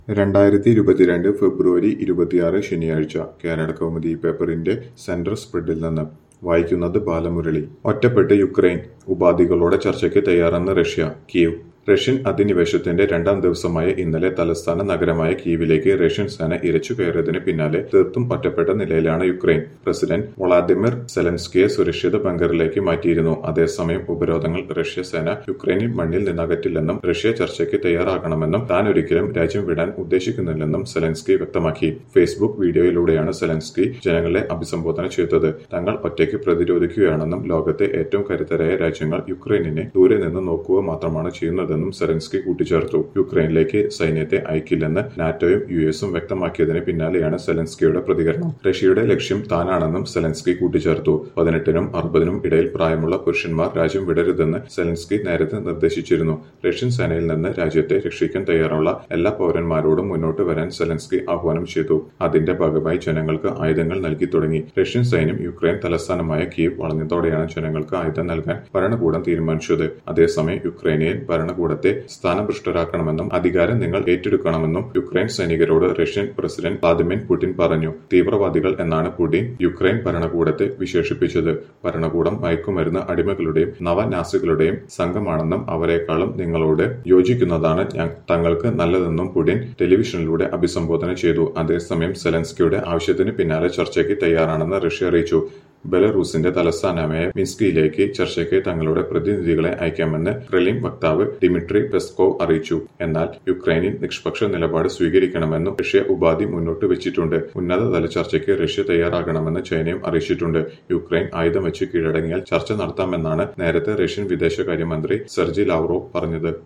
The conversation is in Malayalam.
രണ്ടായിരത്തി ഇരുപത്തിരണ്ട് ഫെബ്രുവരി ഇരുപത്തിയാറ് ശനിയാഴ്ച കേരള കൗമുദി പേപ്പറിന്റെ സെന്റർ സ്പ്രെഡിൽ നിന്ന് വായിക്കുന്നത് ബാലമുരളി ഒറ്റപ്പെട്ട് യുക്രൈൻ ഉപാധികളോടെ ചർച്ചയ്ക്ക് തയ്യാറെന്ന് റഷ്യ കീവ് റഷ്യൻ അധിനിവേശത്തിന്റെ രണ്ടാം ദിവസമായ ഇന്നലെ തലസ്ഥാന നഗരമായ കീവിലേക്ക് റഷ്യൻ സേന ഇരച്ചു കയറിയതിന് പിന്നാലെ തീർത്തും ഒറ്റപ്പെട്ട നിലയിലാണ് യുക്രൈൻ പ്രസിഡന്റ് വൊളാദിമിർ സെലൻസ്കിയെ സുരക്ഷിത ബങ്കറിലേക്ക് മാറ്റിയിരുന്നു അതേസമയം ഉപരോധങ്ങൾ റഷ്യ സേന യുക്രൈനിൽ മണ്ണിൽ നിന്നകറ്റില്ലെന്നും റഷ്യ ചർച്ചയ്ക്ക് തയ്യാറാകണമെന്നും താൻ ഒരിക്കലും രാജ്യം വിടാൻ ഉദ്ദേശിക്കുന്നില്ലെന്നും സെലൻസ്കി വ്യക്തമാക്കി ഫേസ്ബുക്ക് വീഡിയോയിലൂടെയാണ് സെലൻസ്കി ജനങ്ങളെ അഭിസംബോധന ചെയ്തത് തങ്ങൾ ഒറ്റയ്ക്ക് പ്രതിരോധിക്കുകയാണെന്നും ലോകത്തെ ഏറ്റവും കരുത്തരായ രാജ്യങ്ങൾ യുക്രൈനിനെ ദൂരെ നിന്ന് നോക്കുക മാത്രമാണ് ചെയ്യുന്നതെന്നും സെലൻസ്കി കൂട്ടിച്ചേർത്തു യുക്രൈനിലേക്ക് സൈന്യത്തെ അയക്കില്ലെന്ന് നാറ്റോയും യു എസും വ്യക്തമാക്കിയതിന് പിന്നാലെയാണ് സെലൻസ്കിയുടെ പ്രതികരണം റഷ്യയുടെ ലക്ഷ്യം താനാണെന്നും സെലൻസ്കി കൂട്ടിച്ചേർത്തു പതിനെട്ടിനും അറുപതിനും ഇടയിൽ പ്രായമുള്ള പുരുഷന്മാർ രാജ്യം വിടരുതെന്ന് സെലൻസ്കി നേരത്തെ നിർദ്ദേശിച്ചിരുന്നു റഷ്യൻ സേനയിൽ നിന്ന് രാജ്യത്തെ രക്ഷിക്കാൻ തയ്യാറുള്ള എല്ലാ പൗരന്മാരോടും മുന്നോട്ട് വരാൻ സെലൻസ്കി ആഹ്വാനം ചെയ്തു അതിന്റെ ഭാഗമായി ജനങ്ങൾക്ക് ആയുധങ്ങൾ നൽകി തുടങ്ങി റഷ്യൻ സൈന്യം യുക്രൈൻ തലസ്ഥാനമായ കീവ് വളഞ്ഞതോടെയാണ് ജനങ്ങൾക്ക് ആയുധം നൽകാൻ ഭരണകൂടം തീരുമാനിച്ചത് അതേസമയം യുക്രൈനിയൻ ഭരണകൂടത്തെ സ്ഥാനഭ്രഷ്ടരാക്കണമെന്നും അധികാരം നിങ്ങൾ ഏറ്റെടുക്കണമെന്നും യുക്രൈൻ സൈനികരോട് റഷ്യൻ പ്രസിഡന്റ് വ്ളാദിമിർ പുടിൻ പറഞ്ഞു തീവ്രവാദികൾ എന്നാണ് പുടിൻ യുക്രൈൻ ഭരണകൂടത്തെ വിശേഷിപ്പിച്ചത് ഭരണകൂടം മയക്കുമരുന്ന് അടിമകളുടെയും നവനാസികളുടെയും സംഘമാണെന്നും അവരെക്കാളും നിങ്ങളോട് യോജിക്കുന്നതാണ് ഞ- തങ്ങൾക്ക് നല്ലതെന്നും പുടിൻ ടെലിവിഷനിലൂടെ അഭിസംബോധന ചെയ്തു അതേസമയം സെലൻസ്കിയുടെ ആവശ്യത്തിന് പിന്നാലെ ചർച്ചയ്ക്ക് തയ്യാറാണെന്ന് റഷ്യ അറിയിച്ചു ബെലറൂസിന്റെ തലസ്ഥാനമായ മിൻസ്കിയിലേക്ക് ചർച്ചയ്ക്ക് തങ്ങളുടെ പ്രതിനിധികളെ അയക്കാമെന്ന് ക്രെലിൻ വക്താവ് ഡിമിട്രി പെസ്കോവ് അറിയിച്ചു എന്നാൽ യുക്രൈനിൽ നിഷ്പക്ഷ നിലപാട് സ്വീകരിക്കണമെന്നും റഷ്യ ഉപാധി മുന്നോട്ട് വെച്ചിട്ടുണ്ട് ഉന്നതതല ചർച്ചയ്ക്ക് റഷ്യ തയ്യാറാകണമെന്ന് ചൈനയും അറിയിച്ചിട്ടുണ്ട് യുക്രൈൻ ആയുധം വെച്ച് കീഴടങ്ങിയാൽ ചർച്ച നടത്താമെന്നാണ് നേരത്തെ റഷ്യൻ വിദേശകാര്യമന്ത്രി സെർജി ലാവ്റോവ് പറഞ്ഞത്